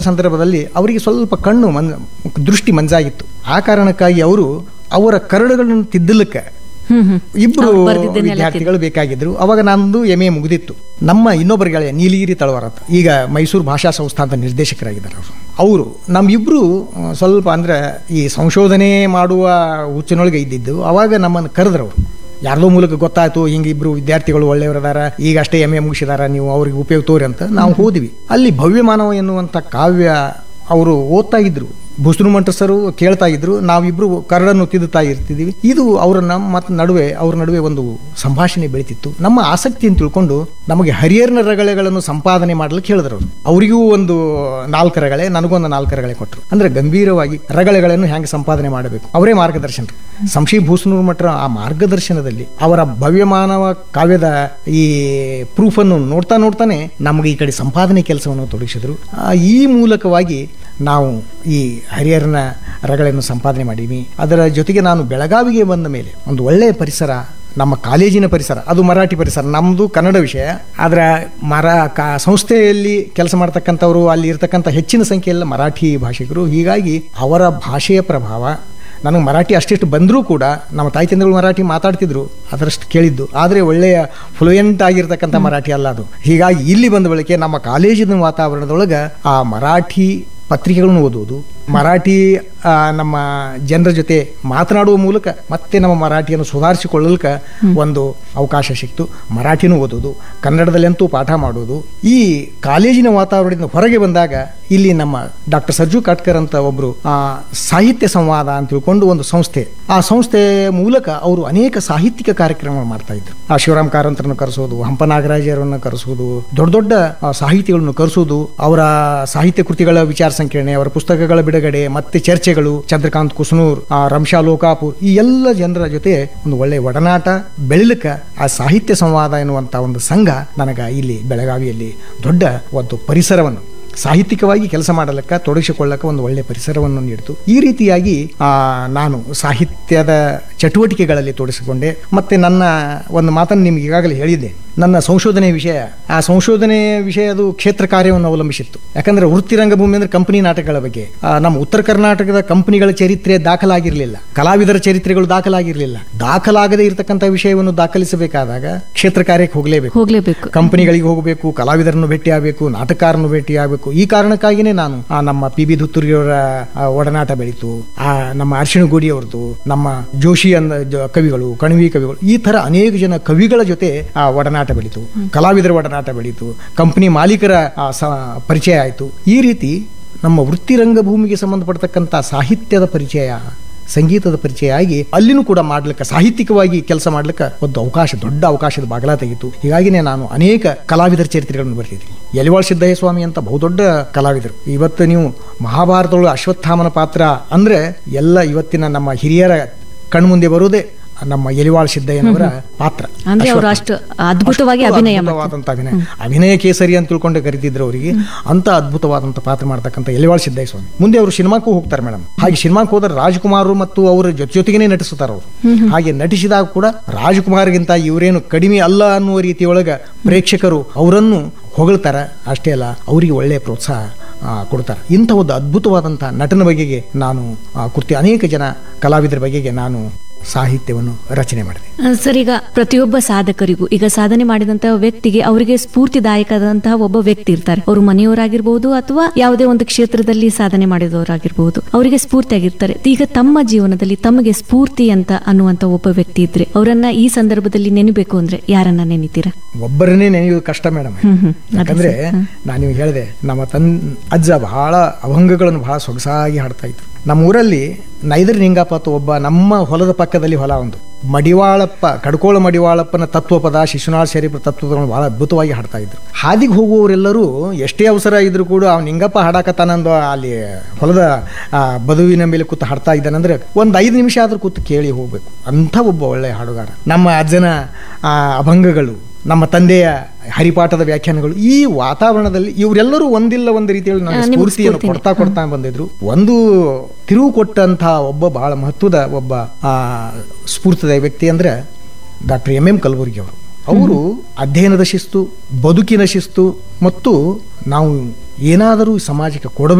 ಸಂದರ್ಭದಲ್ಲಿ ಅವರಿಗೆ ಸ್ವಲ್ಪ ಕಣ್ಣು ಮನ್ ದೃಷ್ಟಿ ಮಂಜಾಗಿತ್ತು ಆ ಕಾರಣಕ್ಕಾಗಿ ಅವರು ಅವರ ಕರಡುಗಳನ್ನು ತಿದ್ದಲಿಕ್ಕೆ ಹ್ಮ್ ಹ್ಮ್ ಇಬ್ರು ಅವ್ರು ಬರ್ದಿದ್ದನ್ನೆಲ್ಲ ವಿದ್ಯಾರ್ಥಿಗಳು ಬೇಕಾಗಿದ್ರು ಅವಾಗ ನಂದು ಎಮ್ ಎ ಮುಗಿದಿತ್ತು ನಮ್ಮ ಇನ್ನೊಬ್ಬರ ಗೆಳೆಯ ನೀಲಗಿರಿ ತಳವಾರ ಅಂತ ಈಗ ಮೈಸೂರು ಭಾಷಾ ಸಂಸ್ಥಾನದ ನಿರ್ದೇಶಕರಾಗಿದ್ದಾರೆ ಅವರು ಅವರು ನಮ್ಮಿಬ್ರು ಆ, ಸ್ವಲ್ಪ ಅಂದ್ರೆ ಈ ಸಂಶೋಧನೆ ಮಾಡುವ ಹುಚ್ಚಿನೊಳಗೆ ಇದ್ದಿದ್ದು ಅವಾಗ ನಮ್ಮನ್ನು ಕರೆದ್ರು ಅವರು ಯಾರ್ದೋ ಮೂಲಕ ಗೊತ್ತಾಯ್ತು ಹಿಂಗೆ ಇಬ್ರು ವಿದ್ಯಾರ್ಥಿಗಳು ಒಳ್ಳೆಯವರದಾರ ಈಗ ಅಷ್ಟೇ ಎಮ್ ಎ ಮುಗಿಸಿದಾರ ನೀವು ಅವ್ರಿಗೆ ಉಪಯೋಗ ತೋರಿ ಅಂತ ನಾವು ಹೋದ್ವಿ ಅಲ್ಲಿ ಭವ್ಯ ಮಾನವ ಎನ್ನುವಂಥ ಕಾವ್ಯ ಅವರು ಓದ್ತಾ ಇದ್ರು ಭೂಸ್ರು ಮಂಟಸರು ಕೇಳ್ತಾ ಇದ್ರು ನಾವಿಬ್ರು ಕರಡನ್ನು ತಿದ್ದುತ್ತಾ ಇರ್ತಿದೀವಿ ಇದು ಅವರನ್ನ ಮತ್ತು ನಡುವೆ ಅವ್ರ ನಡುವೆ ಒಂದು ಸಂಭಾಷಣೆ ಬೆಳೀತಿತ್ತು ನಮ್ಮ ಆಸಕ್ತಿಯನ್ನು ತಿಳ್ಕೊಂಡು ನಮಗೆ ಹರಿಹರನ ರಗಳೆಗಳನ್ನು ಸಂಪಾದನೆ ಮಾಡಲಿಕ್ಕೆ ಹೇಳಿದ್ರು ಅವರು ಅವರಿಗೂ ಒಂದು ನಾಲ್ಕು ರಗಳೆ ನನಗೊಂದು ನಾಲ್ಕು ರಗಳೆ ಕೊಟ್ಟರು ಅಂದ್ರೆ ಗಂಭೀರವಾಗಿ ರಗಳೆಗಳನ್ನು ಹೆಂಗೆ ಸಂಪಾದನೆ ಮಾಡಬೇಕು ಅವರೇ ಮಾರ್ಗದರ್ಶನರು ಸಂಶಿ ಭೂಸನೂರು ಮಠರ ಆ ಮಾರ್ಗದರ್ಶನದಲ್ಲಿ ಅವರ ಭವ್ಯ ಮಾನವ ಕಾವ್ಯದ ಈ ಪ್ರೂಫ್ ಅನ್ನು ನೋಡ್ತಾ ನೋಡ್ತಾನೆ ನಮಗೆ ಈ ಕಡೆ ಸಂಪಾದನೆ ಕೆಲಸವನ್ನು ತೊಡಗಿಸಿದ್ರು ಆ, ಈ ಮೂಲಕವಾಗಿ ನಾವು ಈ ಹರಿಹರನ ರಗಳನ್ನು ಸಂಪಾದನೆ ಮಾಡೀವಿ ಅದರ ಜೊತೆಗೆ ನಾನು ಬೆಳಗಾವಿಗೆ ಬಂದ ಮೇಲೆ ಒಂದು ಒಳ್ಳೆಯ ಪರಿಸರ ನಮ್ಮ ಕಾಲೇಜಿನ ಪರಿಸರ ಅದು ಮರಾಠಿ ಪರಿಸರ ನಮ್ಮದು ಕನ್ನಡ ವಿಷಯ ಆದರೆ ಮರ ಕಾ ಸಂಸ್ಥೆಯಲ್ಲಿ ಕೆಲಸ ಮಾಡ್ತಕ್ಕಂಥವ್ರು ಅಲ್ಲಿ ಇರ್ತಕ್ಕಂಥ ಹೆಚ್ಚಿನ ಸಂಖ್ಯೆಯಲ್ಲಿ ಮರಾಠಿ ಭಾಷಿಕರು ಹೀಗಾಗಿ ಅವರ ಭಾಷೆಯ ಪ್ರಭಾವ ನನಗೆ ಮರಾಠಿ ಅಷ್ಟಿಷ್ಟು ಬಂದರೂ ಕೂಡ ನಮ್ಮ ತಾಯಿ ತಂದೆಗಳು ಮರಾಠಿ ಮಾತಾಡ್ತಿದ್ರು ಅದರಷ್ಟು ಕೇಳಿದ್ದು ಆದರೆ ಒಳ್ಳೆಯ ಫ್ಲೂಯೆಂಟ್ ಆಗಿರ್ತಕ್ಕಂಥ ಮರಾಠಿ ಅಲ್ಲ ಅದು ಹೀಗಾಗಿ ಇಲ್ಲಿ ಬಂದ ಬಳಿಕೆ ನಮ್ಮ ಕಾಲೇಜಿನ ವಾತಾವರಣದೊಳಗೆ ಆ ಮರಾಠಿ ಪತ್ರಿಕೆಗಳನ್ನು ಓದುವುದು ಮರಾಠಿ ಆ, ನಮ್ಮ ಜನರ ಜೊತೆ ಮಾತನಾಡುವ ಮೂಲಕ ಮತ್ತೆ ನಮ್ಮ ಮರಾಠಿಯನ್ನು ಸುಧಾರಿಸಿಕೊಳ್ಳಲಿಕ್ಕೆ ಒಂದು ಅವಕಾಶ ಸಿಕ್ತು ಮರಾಠಿನೂ ಓದೋದು ಕನ್ನಡದಲ್ಲಂತೂ ಪಾಠ ಮಾಡೋದು ಈ ಕಾಲೇಜಿನ ವಾತಾವರಣದಿಂದ ಹೊರಗೆ ಬಂದಾಗ ಇಲ್ಲಿ ನಮ್ಮ ಡಾಕ್ಟರ್ ಸರ್ಜು ಕಾಟ್ಕರ್ ಅಂತ ಒಬ್ಬರು ಸಾಹಿತ್ಯ ಸಂವಾದ ಅಂತ ತಿಳ್ಕೊಂಡು ಒಂದು ಸಂಸ್ಥೆ ಆ ಸಂಸ್ಥೆ ಮೂಲಕ ಅವರು ಅನೇಕ ಸಾಹಿತ್ಯಿಕ ಕಾರ್ಯಕ್ರಮ ಮಾಡ್ತಾ ಇದ್ರು ಆ ಶಿವರಾಮ್ ಕಾರಂತರನ್ನು ಕರೆಸೋದು ಹಂಪ ನಾಗರಾಜರನ್ನು ಕರೆಸೋದು ದೊಡ್ಡ ದೊಡ್ಡ ಆ, ಸಾಹಿತಿಗಳನ್ನು ಕರೆಸೋದು ಅವರ ಸಾಹಿತ್ಯ ಕೃತಿಗಳ ವಿಚಾರ ಸಂಕಿರಣೆ ಅವರ ಪುಸ್ತಕಗಳ ಬಿಡುಗಡೆ ಮತ್ತೆ ಚರ್ಚೆಗಳು ಚಂದ್ರಕಾಂತ್ ಕುಸ್ನೂರ್ ಆ, ರಂಶಾ ಲೋಕಾಪುರ್ ಈ ಎಲ್ಲ ಜನರ ಜೊತೆ ಒಂದು ಒಳ್ಳೆಯ ಒಡನಾಟ ಬೆಳಿಲಿಕ್ಕೆ ಆ ಸಾಹಿತ್ಯ ಸಂವಾದ ಎನ್ನುವಂತ ಒಂದು ಸಂಘ ನನಗ ಇಲ್ಲಿ ಬೆಳಗಾವಿಯಲ್ಲಿ ದೊಡ್ಡ ಒಂದು ಪರಿಸರವನ್ನು ಸಾಹಿತ್ಯಿಕವಾಗಿ ಕೆಲಸ ಮಾಡಲಿಕ್ಕೆ ತೊಡಗಿಸಿಕೊಳ್ಳಕ್ಕೆ ಒಂದು ಒಳ್ಳೆಯ ಪರಿಸರವನ್ನು ನೀಡಿತು ಈ ರೀತಿಯಾಗಿ ಆ, ನಾನು ಸಾಹಿತ್ಯದ ಚಟುವಟಿಕೆಗಳಲ್ಲಿ ತೊಡಗಿಸಿಕೊಂಡೆ ಮತ್ತೆ ನನ್ನ ಒಂದು ಮಾತನ್ನು ನಿಮ್ಗೆ ಈಗಾಗಲೇ ಹೇಳಿದ್ದೆ ನನ್ನ ಸಂಶೋಧನೆ ವಿಷಯ ಆ ಸಂಶೋಧನೆ ವಿಷಯ ಅದು ಕ್ಷೇತ್ರ ಕಾರ್ಯವನ್ನು ಅವಲಂಬಿಸಿತ್ತು ಯಾಕಂದ್ರೆ ವೃತ್ತಿ ರಂಗಭೂಮಿ ಅಂದ್ರೆ ಕಂಪನಿ ನಾಟಕಗಳ ಬಗ್ಗೆ ಆ, ನಮ್ಮ ಉತ್ತರ ಕರ್ನಾಟಕದ ಕಂಪನಿಗಳ ಚರಿತ್ರೆ ದಾಖಲಾಗಿರಲಿಲ್ಲ ಕಲಾವಿದರ ಚರಿತ್ರೆಗಳು ದಾಖಲಾಗಿರಲಿಲ್ಲ ದಾಖಲಾಗದೇ ಇರತಕ್ಕಂಥ ವಿಷಯವನ್ನು ದಾಖಲಿಸಬೇಕಾದಾಗ ಕ್ಷೇತ್ರ ಕಾರ್ಯಕ್ಕೆ ಹೋಗಲೇಬೇಕು ಹೋಗ್ಲೇಬೇಕು ಕಂಪನಿಗಳಿಗೆ ಹೋಗಬೇಕು ಕಲಾವಿದರನ್ನು ಭೇಟಿಯಾಗಬೇಕು ನಾಟಕಾರನ್ನು ಭೇಟಿಯಾಗಬೇಕು ಈ ಕಾರಣಕ್ಕಾಗಿನೇ ನಾನು ಆ ನಮ್ಮ ಪಿ ಬಿ ಧುತ್ತೂರಿಯವರ ಆ, ಒಡನಾಟ ಬೆಳೀತು ಆ ನಮ್ಮ ಅರ್ಶಿಣಗುಡಿ ಅವ್ರದ್ದು ನಮ್ಮ ಜೋಶಿ ಅಂದ ಜ- ಕವಿಗಳು ಕಣಿವಿ ಕವಿಗಳು ಈ ತರ ಅನೇಕ ಜನ ಕವಿಗಳ ಜೊತೆ ಆ ಒಡನಾಟ ಬೆಳೀತು ಕಲಾವಿದರ ಒಡನಾಟ ಬೆಳೀತು ಕಂಪನಿ ಮಾಲೀಕರ ಆ, ಸ- ಪರಿಚಯ ಆಯಿತು ಈ ರೀತಿ ನಮ್ಮ ವೃತ್ತಿ ರಂಗಭೂಮಿಗೆ ಸಂಬಂಧಪಡ್ತಕ್ಕಂಥ ಸಾಹಿತ್ಯದ ಪರಿಚಯ ಸಂಗೀತದ ಪರಿಚಯ ಆಗಿ ಅಲ್ಲಿನೂ ಕೂಡ ಮಾಡ್ಲಿಕ್ಕೆ ಸಾಹಿತ್ಯಿಕವಾಗಿ ಕೆಲಸ ಮಾಡ್ಲಿಕ್ಕೆ ಒಂದು ಅವಕಾಶ ದೊಡ್ಡ ಅವಕಾಶದ ಬಾಗಲ ತೆಗಿತು ಹೀಗಾಗಿನೇ ನಾನು ಅನೇಕ ಕಲಾವಿದರ ಚರಿತ್ರೆಗಳನ್ನು ಬರ್ತಿದ್ದೀನಿ ಯಲಿವಾಳ್ ಸಿದ್ದಯ್ಯ ಸ್ವಾಮಿ ಅಂತ ಬಹುದೊಡ್ಡ ಕಲಾವಿದರು ಇವತ್ತು ನೀವು ಮಹಾಭಾರತದೊಳಗೆ ಅಶ್ವತ್ಥಾಮನ ಪಾತ್ರ ಅಂದ್ರೆ ಎಲ್ಲ ಇವತ್ತಿನ ನಮ್ಮ ಹಿರಿಯರ ಕಣ್ಮುಂದೆ ಬರುವುದೇ ನಮ್ಮ ಯಲಿವಾಳ್ ಸಿದ್ದಯ್ಯನವರ ಪಾತ್ರ ಅಂದ್ರೆ ಅವರು ಅಶ್ವತ್ಥಾಮ. ಅಷ್ಟು ಅದ್ಭುತವಾಗಿ ಅಷ್ಟು ಅಭಿನಯ ಅದ್ಭುತವಾದಂಥ ಅಭಿನಯ ಅಭಿನಯ ಕೇಸರಿ ಅಂತ ತಿಳ್ಕೊಂಡು ಕರಿತಿದ್ರು ಅವರಿಗೆ ಅಂತ ಅದ್ಭುತವಾದಂಥ ಪಾತ್ರ ಮಾಡ್ತಕ್ಕಂಥ ಎಲಿವಾಳ್ ಸಿದ್ದಯ್ಯ ಸ್ವಾಮಿ ಮುಂದೆ ಅವರು ಸಿನಿಮಾಕ್ಕೂ ಹೋಗ್ತಾರೆ ಮೇಡಮ್ ಹಾಗೆ ಸಿನಿಮಾಕ್ಕೆ ಹೋದ್ರೆ ರಾಜ್ಕುಮಾರ್ ಮತ್ತು ಅವರ ಜೊತೆ ಜೊತೆಗೇನೆ ನಟಿಸುತ್ತಾರೆ ಅವರು ಹಾಗೆ ನಟಿಸಿದಾಗ ಕೂಡ ರಾಜ್ಕುಮಾರ್ಗಿಂತ ಇವರೇನು ಕಡಿಮೆ ಅಲ್ಲ ಅನ್ನುವ ರೀತಿಯೊಳಗ ಪ್ರೇಕ್ಷಕರು ಅವರನ್ನು ಹೊಗಳ್ತಾರೆ ಅಷ್ಟೇ ಅಲ್ಲ ಅವರಿಗೆ ಒಳ್ಳೆಯ ಪ್ರೋತ್ಸಾಹ ಆ, ಕೊಡ್ತಾರೆ ಇಂಥ ಒಂದು ಅದ್ಭುತವಾದಂಥ ನಟನ ಬಗೆಗೆ ನಾನು ಆ, ಕುರ್ತಿ ಅನೇಕ ಜನ ಕಲಾವಿದರ ಬಗೆಗೆ ನಾನು ಸಾಹಿತ್ಯವನ್ನು ರಚನೆ ಮಾಡಿದೆ ಆ, ಸರ್ ಈಗ ಪ್ರತಿಯೊಬ್ಬ ಸಾಧಕರಿಗೂ ಈಗ ಸಾಧನೆ ಮಾಡಿದಂತಹ ವ್ಯಕ್ತಿಗೆ ಅವರಿಗೆ ಸ್ಫೂರ್ತಿದಾಯಕದಂತಹ ಒಬ್ಬ ವ್ಯಕ್ತಿ ಇರ್ತಾರೆ ಅವರು ಮನೆಯವರಾಗಿರ್ಬಹುದು ಅಥವಾ ಯಾವುದೇ ಒಂದು ಕ್ಷೇತ್ರದಲ್ಲಿ ಸಾಧನೆ ಮಾಡಿದವರಾಗಿರ್ಬಹುದು ಅವರಿಗೆ ಸ್ಫೂರ್ತಿಯಾಗಿರ್ತಾರೆ ಈಗ ತಮ್ಮ ಜೀವನದಲ್ಲಿ ತಮಗೆ ಸ್ಫೂರ್ತಿ ಅಂತ ಅನ್ನುವಂತ ಒಬ್ಬ ವ್ಯಕ್ತಿ ಇದ್ರೆ ಅವರನ್ನ ಈ ಸಂದರ್ಭದಲ್ಲಿ ನೆನಬೇಕು ಅಂದ್ರೆ ಯಾರನ್ನ ನೆನಿತೀರಾ ಒಬ್ಬರನ್ನೇ ನೆನೆಯುವುದು ಕಷ್ಟ ಮೇಡಮ್ ಯಾಕಂದ್ರೆ ನಾನು ನಿಮ್ಗೆ ಹೇಳಿದೆ ನಮ್ಮ ತನ್ ಅಜ್ಜ ಬಹಳ ಅಭಂಗಗಳನ್ನು ಬಹಳ ಸೊಗಸಾಗಿ ಹಾಡ್ತಾ ಇದ್ರು ನಮ್ಮ ಊರಲ್ಲಿ ನೈದರ್ ನಿಂಗಪ್ಪ ಅಂತ ಒಬ್ಬ ನಮ್ಮ ಹೊಲದ ಪಕ್ಕದಲ್ಲಿ ಹೊಲ ಒಂದು ಮಡಿವಾಳಪ್ಪ ಕಡ್ಕೋಳ ಮಡಿವಾಳಪ್ಪನ ತತ್ವಪದ ಶಿಶುನಾಳ್ ಶರೀಫ್ ತತ್ವಗಳನ್ನು ಬಹಳ ಅದ್ಭುತವಾಗಿ ಹಾಡ್ತಾ ಇದ್ರು ಹಾದಿಗೆ ಹೋಗುವವರೆಲ್ಲರೂ ಎಷ್ಟೇ ಅವಸರ ಇದ್ರೂ ಕೂಡ ಅವ್ನು ನಿಂಗಪ್ಪ ಹಾಡಾಕತ್ತಾನಂದು ಅಲ್ಲಿ ಹೊಲದ ಆ, ಬದುವಿನ ಮೇಲೆ ಕೂತು ಹಾಡ್ತಾ ಇದ್ದಾನಂದ್ರೆ ಒಂದು ಐದು ನಿಮಿಷ ಆದ್ರೂ ಕೂತು ಕೇಳಿ ಹೋಗ್ಬೇಕು ಅಂಥ ಒಬ್ಬ ಒಳ್ಳೆಯ ಹಾಡುಗಾರ ನಮ್ಮ ಅಜ್ಜನ ಆ, ಅಭಂಗಗಳು ನಮ್ಮ ತಂದೆಯ ಹರಿಪಾಠದ ವ್ಯಾಖ್ಯಾನಗಳು ಈ ವಾತಾವರಣದಲ್ಲಿ ಇವರೆಲ್ಲರೂ ಒಂದಿಲ್ಲ ಒಂದು ರೀತಿಯಲ್ಲಿ ನನಗೆ ನಿಮ್ಗೆ ಸ್ಫೂರ್ತಿಯನ್ನು ಸ್ಫೂರ್ತಿನೇ. ಕೊಡ್ತಾ ಕೊಡ್ತಾ ಬಂದಿದ್ರು ಒಂದು ತಿರುವು ಕೊಟ್ಟಂತಹ ಒಬ್ಬ ಬಹಳ ಮಹತ್ವದ ಒಬ್ಬ ಆ, ಸ್ಫೂರ್ತಿದಾಯ ವ್ಯಕ್ತಿ ಅಂದ್ರೆ ಡಾಕ್ಟರ್ ಎಂ ಎಂ ಕಲಬುರ್ಗಿ ಅವರು ಅವರು ಅಧ್ಯಯನದ ಶಿಸ್ತು ಬದುಕಿನ ಶಿಸ್ತು ಮತ್ತು ನಾವು ಏನಾದರೂ ಸಮಾಜಕ್ಕೆ ಕೊಡಬೇಕು